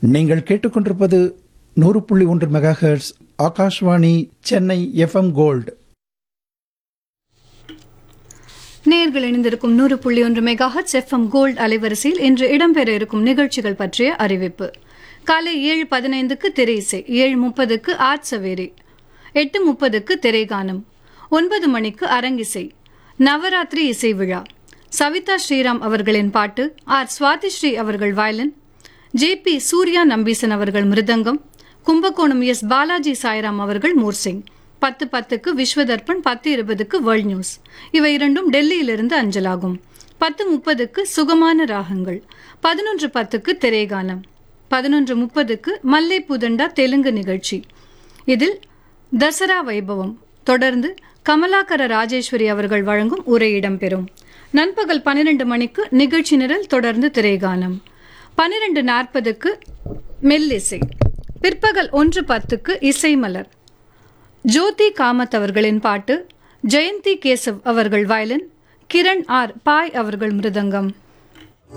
நீங்கள் கேட்டுக்கொண்டிருப்பது நூறு புள்ளி ஒன்று mega hertz Akashvani Chennai F M gold நேர்கள் இணைந்திருக்கும் நூறு புள்ளி ஒன்று மெகாஹட் எஃப்எம் கோல்ட் அலைவரிசையில் இன்று இடம்பெற இருக்கும் நிகழ்ச்சிகள் பற்றிய அறிவிப்பு காலை ஏழு பதினைந்துக்கு திரை இசை ஏழு முப்பதுக்கு ஆட்சவேரி எட்டு முப்பதுக்கு திரைகானம் ஒன்பது மணிக்கு அரங்கிசை நவராத்திரி இசை விழா சவிதா ஸ்ரீராம் அவர்களின் பாட்டு ஆர் சுவாதி ஸ்ரீ அவர்கள் violin J P Surya Nambeesan அவர்கள் மிருதங்கம் கும்பகோணம் எஸ் பாலாஜி சாய்ராம் அவர்கள் மூர்சிங் பத்து பத்துக்கு விஸ்வதர்ப்பன் பத்து இருபதுக்கு வேர்ல்ட் நியூஸ் இவை இரண்டும் டெல்லியிலிருந்து அஞ்சலாகும் பத்து முப்பதுக்கு சுகமான ராகங்கள் பதினொன்று பத்துக்கு திரைகானம் பதினொன்று முப்பதுக்கு மல்லை புதண்டா தெலுங்கு நிகழ்ச்சி இதில் தசரா வைபவம் தொடர்ந்து கமலாகர ராஜேஸ்வரி அவர்கள் வழங்கும் உரை இடம்பெறும் நண்பகல் பன்னிரண்டு மணிக்கு நிகழ்ச்சி நிரல் தொடர்ந்து திரைகானம் பன்னிரண்டு நாற்பதுக்கு மெல்லிசை பிற்பகல் ஒன்று பத்துக்கு இசைமலர் ஜோதி காமத் அவர்களின் பாட்டு ஜெயந்தி கேசவ் அவர்கள் வயலின் கிரண் ஆர் பாய் அவர்கள் மிருதங்கம்